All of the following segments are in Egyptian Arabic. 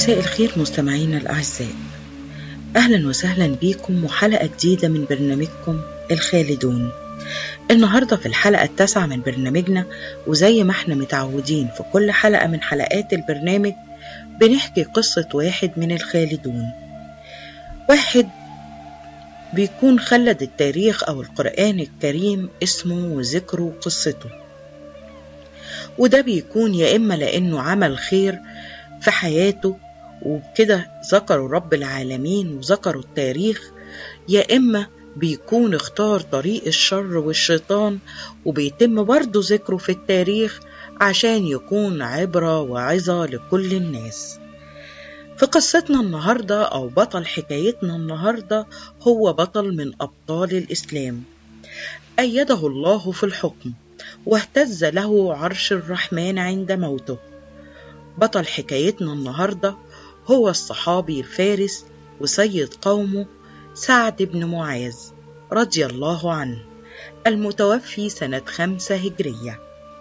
مساء الخير مستمعينا الأعزاء أهلا وسهلا بيكم وحلقة جديدة من برنامجكم الخالدون النهاردة في الحلقة التاسعة من برنامجنا وزي ما احنا متعودين في كل حلقة من حلقات البرنامج بنحكي قصة واحد من الخالدون واحد بيكون خلد التاريخ أو القرآن الكريم اسمه وذكره وقصته وده بيكون يا إما لأنه عمل خير في حياته وبكده ذكروا رب العالمين وذكروا التاريخ يا إما بيكون اختار طريق الشر والشيطان وبيتم برضه ذكره في التاريخ عشان يكون عبرة وعظة لكل الناس في قصتنا النهاردة أو بطل حكايتنا النهاردة هو بطل من أبطال الإسلام أيده الله في الحكم واهتز له عرش الرحمن عند موته بطل حكايتنا النهاردة هو الصحابي الفارس وسيد قومه سعد بن معاذ رضي الله عنه المتوفي سنة خمسة هجرية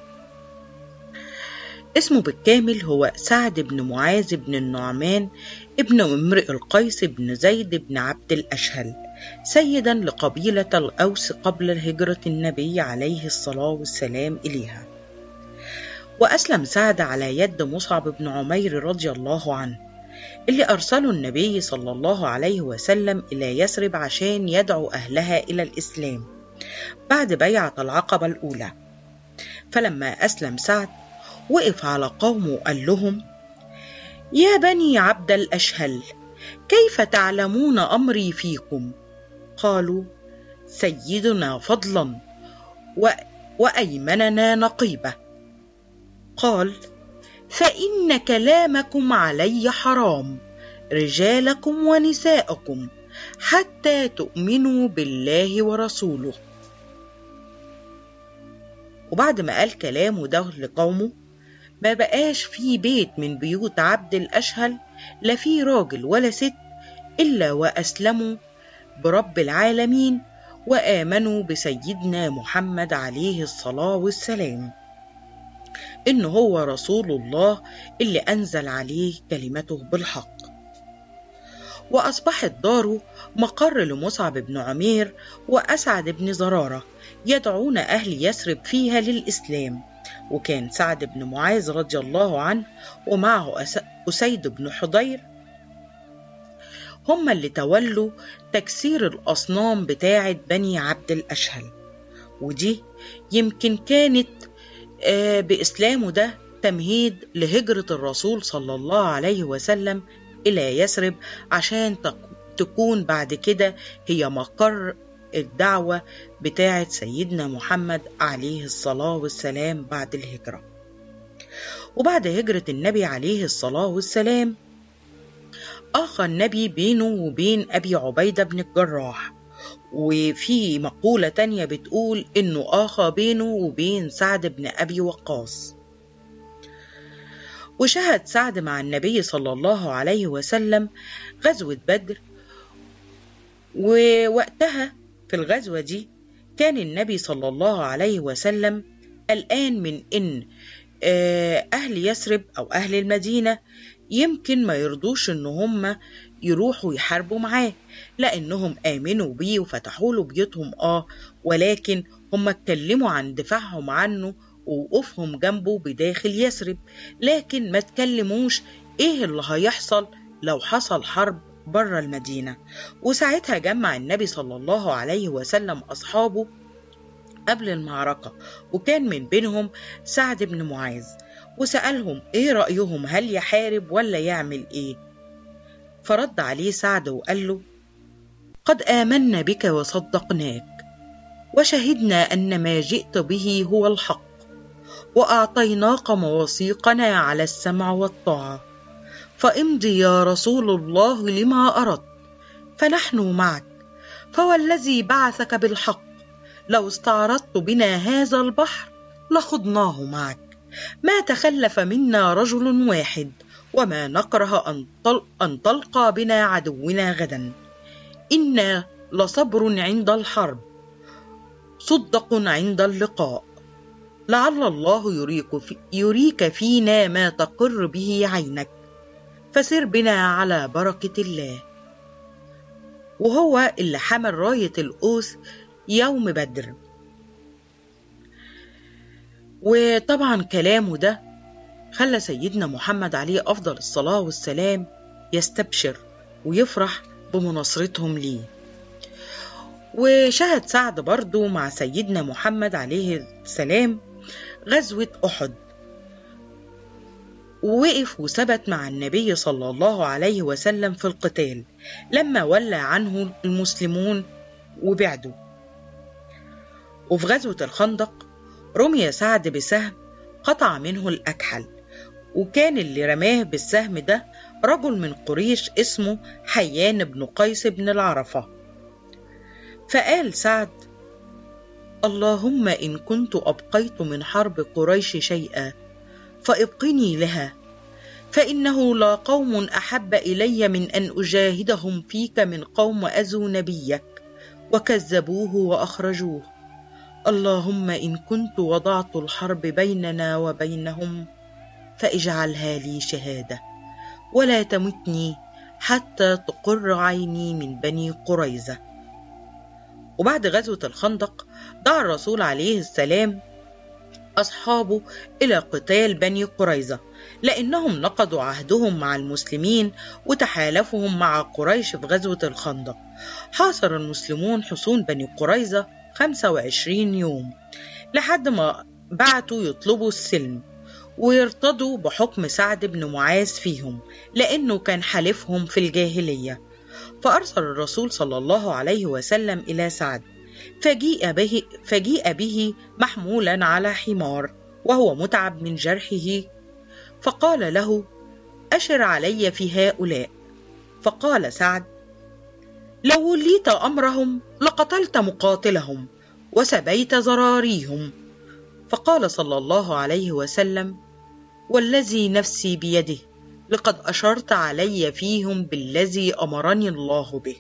اسمه بالكامل هو سعد بن معاذ بن النعمان ابن امرئ القيس بن زيد بن عبد الأشهل سيدا لقبيلة الأوس قبل هجرة النبي عليه الصلاة والسلام إليها وأسلم سعد على يد مصعب بن عمير رضي الله عنه اللي أرسله النبي صلى الله عليه وسلم إلى يثرب عشان يدعو أهلها إلى الإسلام بعد بيعة العقبة الأولى فلما أسلم سعد وقف على قومه وقال لهم يا بني عبد الأشهل كيف تعلمون أمري فيكم قالوا سيدنا فضلا و... وأيمننا نقيبة قال فإن كلامكم علي حرام رجالكم ونساءكم حتى تؤمنوا بالله ورسوله وبعد ما قال كلامه ده لقومه ما بقاش في بيت من بيوت عبد الأشهل لا في راجل ولا ست إلا وأسلموا برب العالمين وآمنوا بسيدنا محمد عليه الصلاة والسلام إنه هو رسول الله اللي أنزل عليه كلمته بالحق وأصبحت داره مقر لمصعب بن عمير وأسعد بن زرارة يدعون أهل يثرب فيها للإسلام وكان سعد بن معاذ رضي الله عنه ومعه أسيد بن حضير هم اللي تولوا تكسير الأصنام بتاعة بني عبد الأشهل ودي يمكن كانت بإسلامه ده تمهيد لهجرة الرسول صلى الله عليه وسلم إلى يثرب عشان تكون بعد كده هي مقر الدعوة بتاعة سيدنا محمد عليه الصلاة والسلام بعد الهجرة وبعد هجرة النبي عليه الصلاة والسلام أخى النبي بينه وبين أبي عبيدة بن الجراح وفي مقولة تانية بتقول إنه آخى بينه وبين سعد بن أبي وقاص وشهد سعد مع النبي صلى الله عليه وسلم غزوة بدر ووقتها في الغزوة دي كان النبي صلى الله عليه وسلم قلقان من إن أهل يثرب أو أهل المدينة يمكن ما يرضوش إن هم يروحوا يحاربوا معاه لأنهم آمنوا بيه وفتحوا له بيوتهم آه ولكن هم اتكلموا عن دفاعهم عنه ووقوفهم جنبه بداخل يثرب لكن ما اتكلموش إيه اللي هيحصل لو حصل حرب بره المدينة وساعتها جمع النبي صلى الله عليه وسلم أصحابه قبل المعركة وكان من بينهم سعد بن معاذ وسألهم إيه رأيهم هل يحارب ولا يعمل إيه فرد عليه سعد وقال له قد آمنا بك وصدقناك وشهدنا أن ما جئت به هو الحق وأعطيناك مواثيقنا على السمع والطاعة فامضي يا رسول الله لما أردت فنحن معك فوالذي بعثك بالحق لو استعرضت بنا هذا البحر لخضناه معك ما تخلف منا رجل واحد وما نكره أن, طل أن تلقى بنا عدونا غدا إنا لصبر عند الحرب صدق عند اللقاء لعل الله يريك, في يريك فينا ما تقر به عينك فسر بنا على بركة الله وهو اللي حمل راية القوس يوم بدر وطبعا كلامه ده خلى سيدنا محمد عليه أفضل الصلاة والسلام يستبشر ويفرح بمناصرتهم ليه وشهد سعد برضو مع سيدنا محمد عليه السلام غزوة أحد ووقف وثبت مع النبي صلى الله عليه وسلم في القتال لما ولى عنه المسلمون وبعدوا وفي غزوة الخندق رمي سعد بسهم قطع منه الأكحل وكان اللي رماه بالسهم ده رجل من قريش اسمه حيان بن قيس بن العرفة فقال سعد اللهم إن كنت أبقيت من حرب قريش شيئا فابقني لها فإنه لا قوم أحب إلي من أن أجاهدهم فيك من قوم أذوا نبيك وكذبوه وأخرجوه اللهم إن كنت وضعت الحرب بيننا وبينهم فاجعلها لي شهادة ولا تمتني حتى تقر عيني من بني قريظة وبعد غزوة الخندق دعا الرسول عليه السلام أصحابه إلى قتال بني قريظة لأنهم نقضوا عهدهم مع المسلمين وتحالفهم مع قريش في غزوة الخندق حاصر المسلمون حصون بني قريظة 25 يوم لحد ما بعتوا يطلبوا السلم ويرتضوا بحكم سعد بن معاذ فيهم لأنه كان حلفهم في الجاهلية فأرسل الرسول صلى الله عليه وسلم إلى سعد فجيء به, فجيء به محمولا على حمار وهو متعب من جرحه فقال له أشر علي في هؤلاء فقال سعد لو وليت أمرهم لقتلت مقاتلهم وسبيت زراريهم فقال صلى الله عليه وسلم والذي نفسي بيده لقد أشرت علي فيهم بالذي أمرني الله به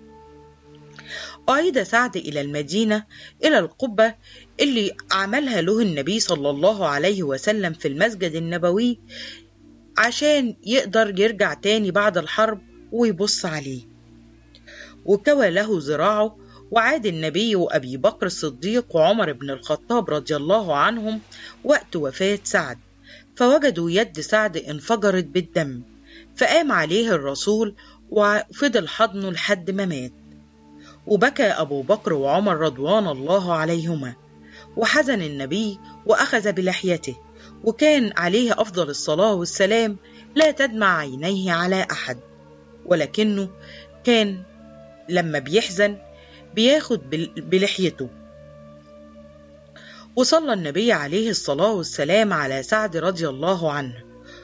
أعيد سعد إلى المدينة إلى القبة اللي عملها له النبي صلى الله عليه وسلم في المسجد النبوي عشان يقدر يرجع تاني بعد الحرب ويبص عليه وكوى له ذراعه وعاد النبي وأبي بكر الصديق وعمر بن الخطاب رضي الله عنهم وقت وفاة سعد فوجدوا يد سعد انفجرت بالدم فقام عليه الرسول وفضل حضنه لحد ما مات وبكى أبو بكر وعمر رضوان الله عليهما وحزن النبي وأخذ بلحيته وكان عليه أفضل الصلاة والسلام لا تدمع عينيه على أحد ولكنه كان لما بيحزن بياخد بلحيته وصلى النبي عليه الصلاة والسلام على سعد رضي الله عنه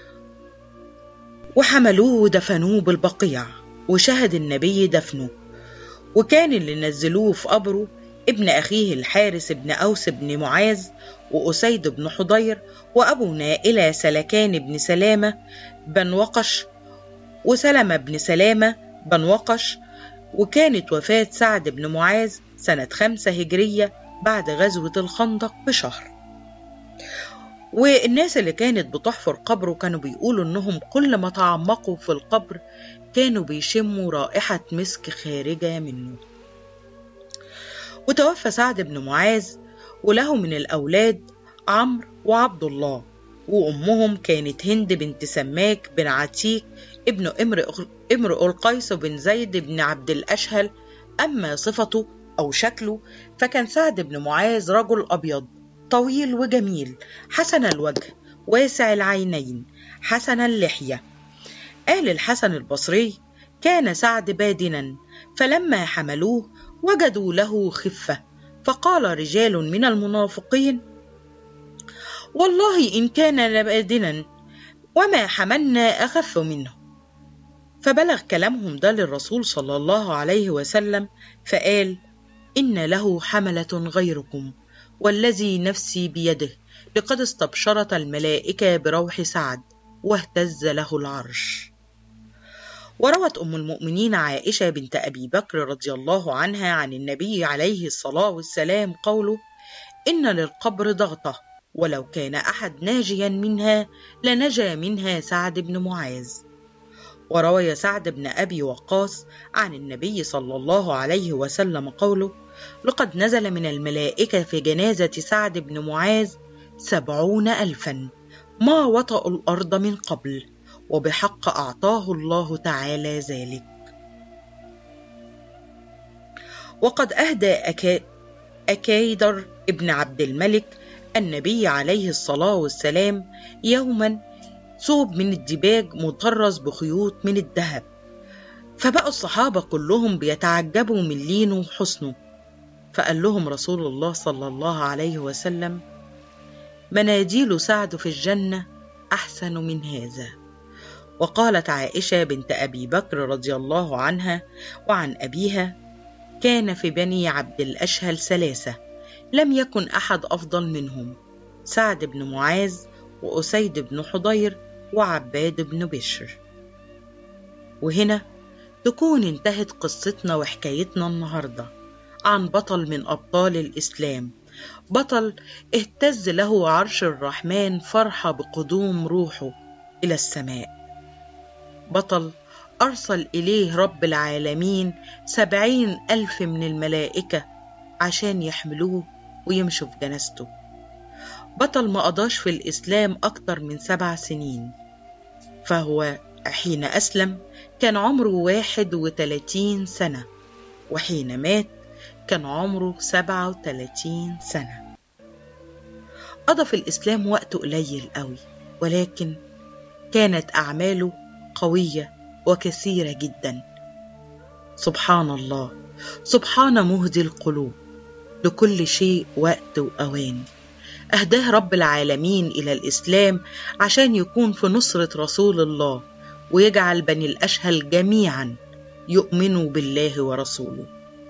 وحملوه ودفنوه بالبقيع وشهد النبي دفنه وكان اللي نزلوه في قبره ابن أخيه الحارس بن أوس بن معاذ وأسيد بن حضير وأبو نائلة سلكان بن سلامة بن وقش وسلمة بن سلامة بن وقش وكانت وفاة سعد بن معاذ سنة خمسة هجرية بعد غزوة الخندق بشهر والناس اللي كانت بتحفر قبره كانوا بيقولوا انهم كل ما تعمقوا في القبر كانوا بيشموا رائحة مسك خارجة منه وتوفى سعد بن معاذ وله من الأولاد عمرو وعبد الله وأمهم كانت هند بنت سماك بن عتيك ابن امرؤ القيس بن زيد بن عبد الأشهل أما صفته أو شكله فكان سعد بن معاذ رجل أبيض طويل وجميل حسن الوجه واسع العينين حسن اللحية قال الحسن البصري كان سعد بادنا فلما حملوه وجدوا له خفة فقال رجال من المنافقين والله إن كان لبادنا وما حملنا أخف منه فبلغ كلامهم ده للرسول صلى الله عليه وسلم فقال إن له حملة غيركم والذي نفسي بيده لقد استبشرت الملائكة بروح سعد واهتز له العرش وروت أم المؤمنين عائشة بنت أبي بكر رضي الله عنها عن النبي عليه الصلاة والسلام قوله إن للقبر ضغطة ولو كان أحد ناجيا منها لنجا منها سعد بن معاذ وروي سعد بن أبي وقاص عن النبي صلى الله عليه وسلم قوله لقد نزل من الملائكة في جنازة سعد بن معاذ سبعون ألفا ما وطأوا الأرض من قبل وبحق أعطاه الله تعالى ذلك وقد أهدى أكا أكايدر ابن عبد الملك النبي عليه الصلاة والسلام يوما ثوب من الديباج مطرز بخيوط من الذهب فبقوا الصحابة كلهم بيتعجبوا من لينه وحسنه فقال لهم رسول الله صلى الله عليه وسلم مناديل سعد في الجنة أحسن من هذا وقالت عائشة بنت أبي بكر رضي الله عنها وعن أبيها كان في بني عبد الأشهل ثلاثة لم يكن أحد أفضل منهم سعد بن معاذ وأسيد بن حضير وعباد بن بشر وهنا تكون انتهت قصتنا وحكايتنا النهارده عن بطل من أبطال الإسلام بطل اهتز له عرش الرحمن فرحة بقدوم روحه إلى السماء بطل أرسل إليه رب العالمين سبعين ألف من الملائكة عشان يحملوه ويمشوا في جنازته بطل ما قضاش في الإسلام أكتر من سبع سنين فهو حين أسلم كان عمره واحد وتلاتين سنة وحين مات كان عمره سبعة وتلاتين سنة قضى في الإسلام وقت قليل قوي ولكن كانت أعماله قوية وكثيرة جدا سبحان الله سبحان مهدي القلوب لكل شيء وقت وأوان أهداه رب العالمين إلى الإسلام عشان يكون في نصرة رسول الله ويجعل بني الأشهل جميعا يؤمنوا بالله ورسوله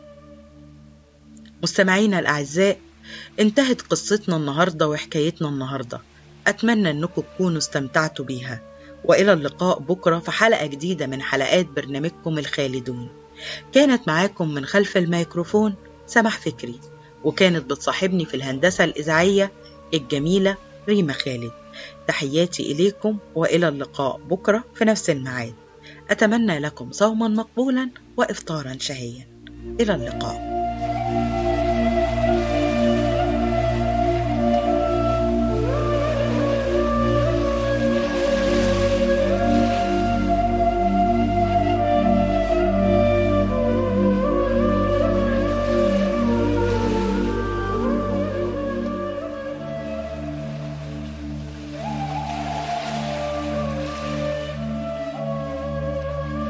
مستمعينا الأعزاء انتهت قصتنا النهاردة وحكايتنا النهاردة أتمنى أنكم تكونوا استمتعتوا بيها وإلى اللقاء بكرة في حلقة جديدة من حلقات برنامجكم الخالدون كانت معاكم من خلف الميكروفون سمح فكري وكانت بتصاحبني في الهندسة الإذاعية الجميلة ريما خالد تحياتي إليكم وإلى اللقاء بكرة في نفس الميعاد أتمنى لكم صوما مقبولا وإفطارا شهيا إلى اللقاء